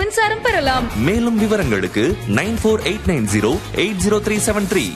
மின்சாரம் பெறலாம் மேலும் விவரங்களுக்கு nine four eight nine zero eight zero three seven three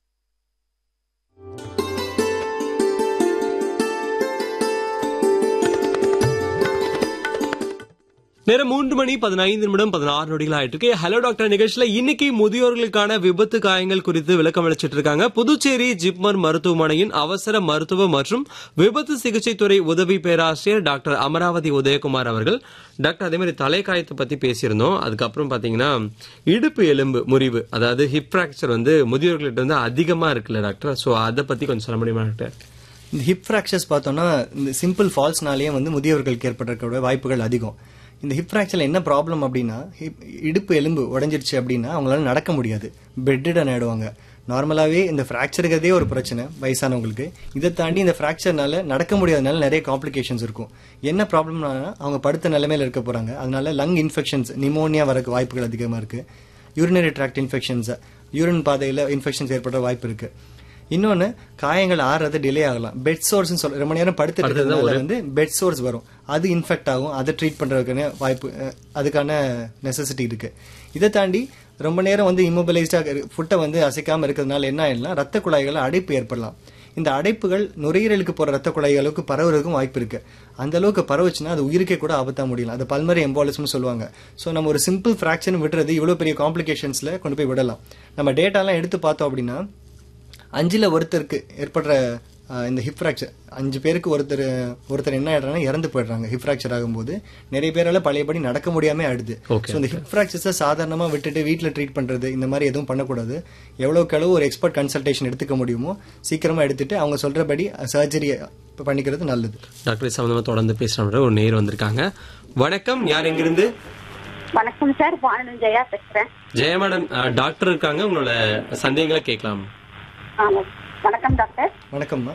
நேரம் மூன்று மணி பதினைந்து நிமிடம் பதினாறு நொடிகள் ஆயிட்டு இருக்கு ஹலோ டாக்டர் நிகழ்ச்சியில இன்னைக்கு முதியோர்களுக்கான விபத்து காயங்கள் குறித்து விளக்கம் அளிச்சிட்டு இருக்காங்க புதுச்சேரி ஜிப்மர் மருத்துவமனையின் அவசர மருத்துவ மற்றும் விபத்து சிகிச்சை துறை உதவி பேராசிரியர் டாக்டர் அமராவதி உதயகுமார் அவர்கள் டாக்டர் அதே மாதிரி தலைக்காயத்தை பத்தி பேசியிருந்தோம் அதுக்கப்புறம் பாத்தீங்கன்னா இடுப்பு எலும்பு முறிவு அதாவது ஹிப் ஃபிராக்சர் வந்து முதியோர்கள்ட்ட வந்து அதிகமா இருக்குல்ல டாக்டர் சோ அதை பத்தி கொஞ்சம் சொல்ல முடியுமா டாக்டர் இந்த ஹிப் ஃப்ராக்சர்ஸ் பார்த்தோம்னா இந்த சிம்பிள் ஃபால்ஸ்னாலேயே வந்து முதியவர்களுக்கு ஏற்பட்டிருக்க வாய்ப்புகள் அதிகம் இந்த ஹிப் ஃப்ராக்சர்ல என்ன ப்ராப்ளம் அப்படின்னா ஹிப் இடுப்பு எலும்பு உடஞ்சிருச்சு அப்படின்னா அவங்களால நடக்க முடியாது பெட்டடன் ஆயிடுவாங்க நார்மலாகவே இந்த ஃப்ராக்சருக்கிறதே ஒரு பிரச்சனை வயசானவங்களுக்கு இதை தாண்டி இந்த ஃப்ராக்சர்னால நடக்க முடியாதனால நிறைய காம்ப்ளிகேஷன்ஸ் இருக்கும் என்ன ப்ராப்ளம்னா அவங்க படுத்த நிலைமையில இருக்க போறாங்க அதனால லங் இன்ஃபெக்ஷன்ஸ் நிமோனியா வரக்கு வாய்ப்புகள் அதிகமாக இருக்கு யூரினரி ட்ராக்ட் இன்ஃபெக்ஷன்ஸ் யூரின் பாதையில் இன்ஃபெக்ஷன்ஸ் ஏற்பட வாய்ப்பு இருக்கு இன்னொன்னு காயங்கள் ஆறுறது டிலே ஆகலாம் பெட் சோர்ஸ் சொல்ல ரொம்ப நேரம் படுத்துட்டு இருக்கிறதுனால வந்து பெட் சோர்ஸ் வரும் அது இன்ஃபெக்ட் ஆகும் அதை ட்ரீட் பண்றதுக்கான வாய்ப்பு அஹ், அதுக்கான நெசசிட்டி இருக்கு இதை தாண்டி ரொம்ப நேரம் வந்து இம்மொபிலைஸ்டா ஃபுட்டை வந்து அசைக்காம இருக்கிறதுனால என்ன ஆயிடலாம் ரத்த குழாய்கள் அடைப்பு ஏற்படலாம் இந்த அடைப்புகள் நுரையீரலுக்கு போற ரத்த குழாய் அளவுக்கு பரவுறதுக்கும் வாய்ப்பு இருக்கு அந்த அளவுக்கு பரவுச்சுன்னா அது உயிருக்கே கூட ஆபத்தா முடியலாம் அது பல்மரி எம்பாலிசம்னு சொல்லுவாங்க ஸோ நம்ம ஒரு சிம்பிள் ஃபிராக்சர் விடுறது இவ்வளவு பெரிய காம்ப்ளிகேஷன்ஸ்ல கொண்டு போய் விடலாம் நம்ம டேட்டாலாம் எடுத்து பார்த்தோம் அப்படின்னா அஞ்சுல ஒருத்தருக்கு ஏற்படுற ஆஹ், இந்த ஹிப் ஃப்ராக்சர் அஞ்சு பேருக்கு ஒருத்தர் ஒருத்தர் என்ன ஆயிடுறாங்கன்னா இறந்து போயிடுறாங்க ஹிப் ஃப்ராக்சர் ஆகும்போது நிறைய பேரால பழையபடி நடக்க முடியாம ஆயிடுது Okay, ஸோ இந்த ஹிப் ஃப்ராக்சர்ஸை சாதாரணமா விட்டுட்டு வீட்டில் ட்ரீட் பண்றது இந்த மாதிரி எதுவும் பண்ணக்கூடாது எவ்வளவுக்கு அளவு ஒரு எக்ஸ்பர்ட் கன்சல்டேஷன் எடுத்துக்க முடியுமோ சீக்கிரமா எடுத்துட்டு அவங்க சொல்றபடி சர்ஜரி பண்ணிக்கிறது நல்லது டாக்டர் சம்பந்தமா தொடர்ந்து பேசுற ஒரு நேர் வந்திருக்காங்க வணக்கம் யார் எங்கிருந்து வணக்கம் சார் வானன் ஜெயா பேசுறேன் ஜெய மேடம் அஹ், டாக்டர் இருக்காங்க உங்களோட சந்தேகங்களை கேட்கலாம் ஆமா வணக்கம் டாக்டர் வணக்கம்மா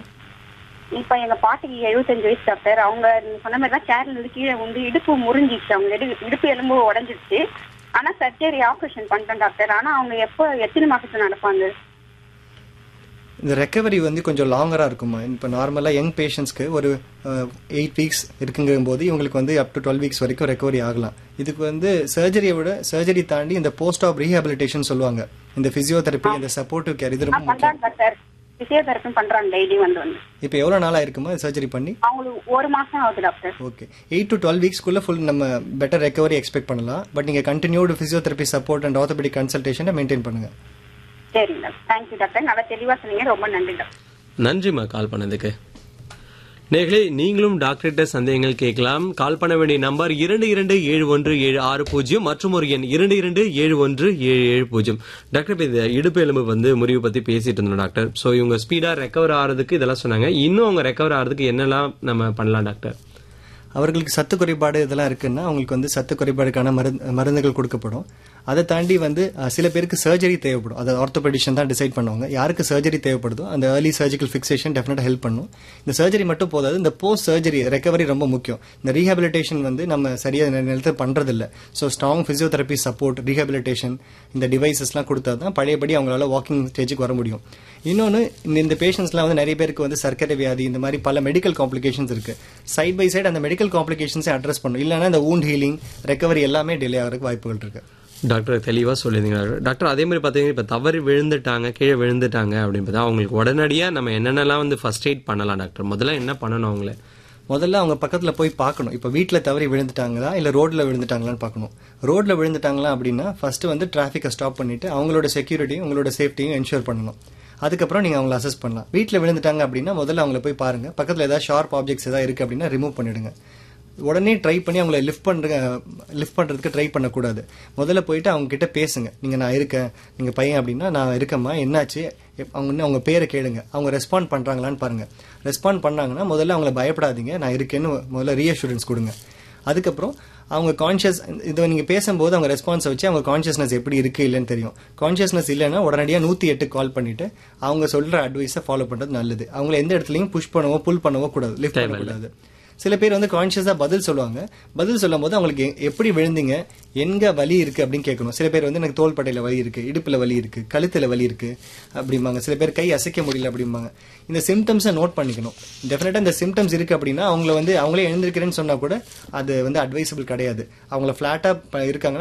இப்ப எங்க பாட்டிக்கு எழுபத்தஞ்சு வயசு டாக்டர் அவங்க நீங்க சொன்ன மாதிரி தான் சேர்ல இருந்து கீழே வந்து இடுப்பு முறிஞ்சிச்சு அவங்க இடு- இடுப்பு எலும்பு உடஞ்சிருச்சு ஆனா சர்ஜரி ஆபரேஷன் பண்ணிட்டேன் டாக்டர் ஆனா அவங்க எப்போ எத்தனை மாசத்துல நடப்பாங்க இந்த ரெக்கவரி வந்து கொஞ்சம் லாங்கரா இருக்குமா இப்போ நார்மலாக யங் பேஷண்ட்ஸ்க்கு ஒரு எயிட் வீக்ஸ் இருக்குங்கிற போது இவங்களுக்கு வந்து அப் டு டுவெல் வீக்ஸ் வரைக்கும் ரெக்கவரி ஆகலாம் இதுக்கு வந்து சர்ஜரியை விட சர்ஜரி தாண்டி இந்த போஸ்ட் ஆஃப் ரீஹாபிலிட்டேஷன் சொல்லுவாங்க இந்த பிசியோதெரப்பி இந்த சப்போர்ட்டிவ் கேர் இது ரொம்ப முக்கியம் பண்றாங்க டாக்டர் பிசியோதெரப்பி பண்றாங்க டெய்லி வந்து வந்து இப்போ எவ்வளோ நாள் ஆயிருக்குமா சர்ஜரி பண்ணி அவங்களுக்கு ஒரு மாசம் ஆகுது doctor okay eight to twelve வீக்ஸ்க்குள்ள ஃபுல் நம்ம பெட்டர் ரெக்கவரி எக்ஸ்பெக்ட் பண்ணலாம் பட் நீங்கள் continued physiotherapy support and orthopaedic கன்சல்டேஷனை மெயின்டைன் பண்ணுங்க சரிங்க டாக்டர் தேங்க்யூ டாக்டர் நல்லா தெளிவா சொன்னீங்க ரொம்ப நன்றி டாக்டர் நன்றிம்மா கால் பண்ணதுக்கு நேர்களே நீங்களும் டாக்டர்கிட்ட சந்தேகங்கள் கேட்கலாம் கால் பண்ண வேண்டிய நம்பர் இரண்டு இரண்டு ஏழு ஒன்று ஏழு ஆறு பூஜ்ஜியம் மற்றும் ஒரு எண் இரண்டு இரண்டு ஏழு ஒன்று ஏழு ஏழு பூஜ்ஜியம் டாக்டர் இப்போ இந்த இடுப்பு எலும்பு வந்து முறிவு பத்தி பேசிட்டு இருந்தோம் டாக்டர் ஸோ இவங்க ஸ்பீடா ரெக்கவர் ஆகிறதுக்கு இதெல்லாம் சொன்னாங்க இன்னும் அவங்க ரெக்கவர் ஆகிறதுக்கு என்னெல்லாம் நம்ம பண்ணலாம் டாக்டர் அவர்களுக்கு சத்து குறைபாடு இதெல்லாம் இருக்குன்னா அவங்களுக்கு வந்து சத்து குறைபாடுக்கான மருந்து மருந்துகள் கொடுக்கப்படும் அதை தாண்டி வந்து அஹ், சில பேருக்கு சர்ஜரி தேவைப்படும் அதை ஆர்த்தோபெடிஷன் தான் டிசைட் பண்ணுவாங்க யாருக்கு சர்ஜரி தேவைப்படுதோ அந்த ஏர்லி சர்ஜிக்கல் ஃபிக்சேஷன் டெஃபினட்டாக ஹெல்ப் பண்ணும் இந்த சர்ஜரி மட்டும் போதாது இந்த போஸ்ட் சர்ஜரி ரெக்கவரி ரொம்ப முக்கியம் இந்த ரீஹாபிலிட்டேஷன் வந்து நம்ம சரியாக நேரத்தில் பண்றதில்ல so strong physiotherapy support rehabilitation இந்த டிவைசஸ்லாம் கொடுத்தா தான் பழையபடி அவங்களால வாக்கிங் ஸ்டேஜுக்கு வர முடியும் இன்னொன்று இந்த இந்த பேஷண்ட்ஸ்லாம் வந்து நிறைய பேருக்கு வந்து சர்க்கரை வியாதி இந்த மாதிரி பல மெடிக்கல் காம்ப்ளிகேஷன்ஸ் இருக்கு சைட் பை சைடு அந்த மெடிக்கல் காம்ப்ளிகேஷன்ஸை அட்ரஸ் பண்ணும் இல்லைன்னா இந்த wound ஹீலிங் ரெக்கவரி எல்லாமே டிலே ஆகிறதுக்கு வாய்ப்புகள் இருக்கு டாக்டர் தெளிவாக சொல்லியிருந்தீங்க டாக்டர். டாக்டர் அதே மாதிரி பார்த்தீங்கன்னா இப்போ தவறி விழுந்துட்டாங்க கீழே விழுந்துட்டாங்க அப்படின்னு பார்த்தா அவங்களுக்கு உடனடியாக நம்ம என்னென்னலாம் வந்து ஃபர்ஸ்ட் எய்ட் பண்ணலாம் டாக்டர் முதல்ல என்ன பண்ணணும் அவங்கள முதல்ல அவங்க பக்கத்தில் போய் பார்க்கணும் இப்போ வீட்டில் தவறி விழுந்துட்டாங்களா இல்லை ரோட்டில் விழுந்துட்டாங்களான்னு பார்க்கணும் ரோட்டில் விழுந்துட்டாங்களா அப்படின்னா ஃபர்ஸ்ட் வந்து டிராஃபிக்கை ஸ்டாப் பண்ணிட்டு அவங்களோட செக்யூரிட்டியும் உங்களோட சேஃப்டியும் என்ஷூர் பண்ணணும் அதுக்கப்புறம் நீங்கள் அவங்கள அசஸ் பண்ணலாம் வீட்டில் விழுந்துட்டாங்க அப்படின்னா முதல்ல அவங்கள போய் பாருங்க பக்கத்தில் ஏதாவது ஷார்ப் ஆப்ஜெக்ட்ஸ் ஏதாவது இருக்குது அப்படின்னா ரிமூவ் பண்ணிடுங்க உடனே ட்ரை பண்ணி அவங்கள லிஃப்ட் பண்ணுற லிஃப்ட் பண்ணுறதுக்கு ட்ரை பண்ணக்கூடாது முதல்ல போயிட்டு அவங்க கிட்ட பேசுங்க நீங்கள் நான் இருக்கேன் நீங்கள் பையன் அப்படின்னா நான் இருக்கேம்மா என்னாச்சு எப்- அவங்க இன்னும் அவங்க பேரை கேளுங்க அவங்க ரெஸ்பாண்ட் பண்ணுறாங்களான்னு பாருங்க ரெஸ்பாண்ட் பண்ணாங்கன்னா முதல்ல அவங்கள பயப்படாதீங்க நான் இருக்கேன்னு முதல்ல ரீஅஷூரன்ஸ் கொடுங்க அதுக்கப்புறம் அவங்க கான்ஷியஸ் இதை நீங்கள் பேசும்போது அவங்க ரெஸ்பான்ஸை வச்சு அவங்க கான்ஷியஸ்னஸ் எப்படி இருக்கு இல்லைன்னு தெரியும் கான்ஷியஸ்னஸ் இல்லைன்னா உடனடியாக நூற்றி எட்டு கால் பண்ணிட்டு அவங்க சொல்கிற அட்வைஸை ஃபாலோ பண்ணுறது நல்லது அவங்கள எந்த இடத்துலையும் புஷ் பண்ணவோ புல் பண்ணவோ கூடாது லிஃப்ட் பண்ணக்கூடாது சில பேர் வந்து கான்ஷியஸா பதில் சொல்லுவாங்க பதில் சொல்லும் போது அவங்களுக்கு எ- எப்படி விழுந்தீங்க எங்க வலி இருக்கு அப்படின்னு கேட்கணும் சில பேர் வந்து எனக்கு தோள்பட்டையில வலி இருக்கு இடுப்புல வலி இருக்கு கழுத்துல வலி இருக்கு அப்படிம்பாங்க சில பேர் கை அசைக்க முடியல அப்படிம்பாங்க இந்த சிம்டம்ஸை நோட் பண்ணிக்கணும் டெஃபினட்டா இந்த சிம்டம்ஸ் இருக்கு அப்படின்னா அவங்கள வந்து அவங்களே எழுந்திருக்கிறேன்னு சொன்னா கூட அது வந்து அட்வைசபிள் கிடையாது அவங்கள ஃபிளாட்டா இருக்காங்க